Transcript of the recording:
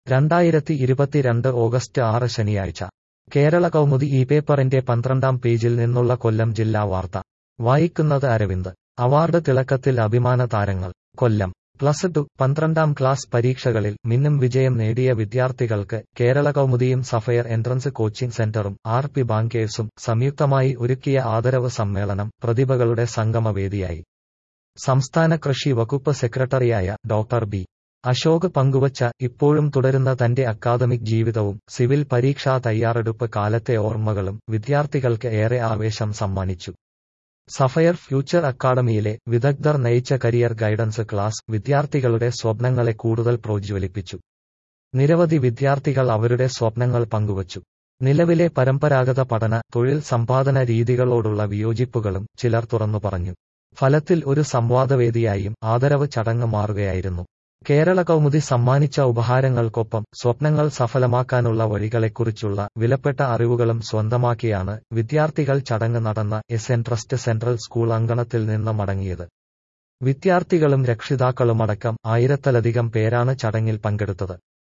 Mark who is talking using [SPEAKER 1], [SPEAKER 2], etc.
[SPEAKER 1] രണ്ടായിരത്തി ഇരുപത്തിരണ്ട് ഓഗസ്റ്റ് ആറ് ശനിയാഴ്ച കേരള കൗമുദി ഈ പേപ്പറിന്റെ പന്ത്രണ്ടാം പേജിൽ നിന്നുള്ള കൊല്ലം ജില്ലാ വാർത്ത വായിക്കുന്നത് അരവിന്ദ് അവാർഡ് തിളക്കത്തിൽ അഭിമാന താരങ്ങൾ കൊല്ലം പ്ലസ് ടു പന്ത്രണ്ടാം ക്ലാസ് പരീക്ഷകളിൽ മിന്നും വിജയം നേടിയ വിദ്യാർത്ഥികൾക്ക് കേരള കൗമുദിയും സഫയർ എൻട്രൻസ് കോച്ചിംഗ് സെന്ററും ആർ പി ബാങ്കേഴ്സും സംയുക്തമായി ഒരുക്കിയ ആദരവ് സമ്മേളനം പ്രതിഭകളുടെ സംഗമവേദിയായി സംസ്ഥാന കൃഷി വകുപ്പ് സെക്രട്ടറിയായ ഡോക്ടർ ബി അശോക് പങ്കുവച്ച ഇപ്പോഴും തുടരുന്ന തന്റെ അക്കാദമിക് ജീവിതവും സിവിൽ പരീക്ഷാ തയ്യാറെടുപ്പ് കാലത്തെ ഓർമ്മകളും വിദ്യാർത്ഥികൾക്ക് ഏറെ ആവേശം സമ്മാനിച്ചു സഫയർ ഫ്യൂച്ചർ അക്കാദമിയിലെ വിദഗ്ധർ നയിച്ച കരിയർ ഗൈഡൻസ് ക്ലാസ് വിദ്യാർത്ഥികളുടെ സ്വപ്നങ്ങളെ കൂടുതൽ പ്രോജ്വലിപ്പിച്ചു നിരവധി വിദ്യാർത്ഥികൾ അവരുടെ സ്വപ്നങ്ങൾ പങ്കുവച്ചു നിലവിലെ പരമ്പരാഗത പഠന തൊഴിൽ സമ്പാദന രീതികളോടുള്ള വിയോജിപ്പുകളും ചിലർ തുറന്നു പറഞ്ഞു ഫലത്തിൽ ഒരു സംവാദവേദിയായും ആദരവ് ചടങ്ങ് മാറുകയായിരുന്നു കേരള കൗമുദി സമ്മാനിച്ച ഉപഹാരങ്ങൾക്കൊപ്പം സ്വപ്നങ്ങൾ സഫലമാക്കാനുള്ള വഴികളെക്കുറിച്ചുള്ള വിലപ്പെട്ട അറിവുകളും സ്വന്തമാക്കിയാണ് വിദ്യാർത്ഥികൾ ചടങ്ങ് നടന്ന S N trust central school അങ്കണത്തിൽ നിന്ന് മടങ്ങിയത് വിദ്യാർത്ഥികളും രക്ഷിതാക്കളുമടക്കം ആയിരത്തിലധികം പേരാണ് ചടങ്ങിൽ പങ്കെടുത്തത്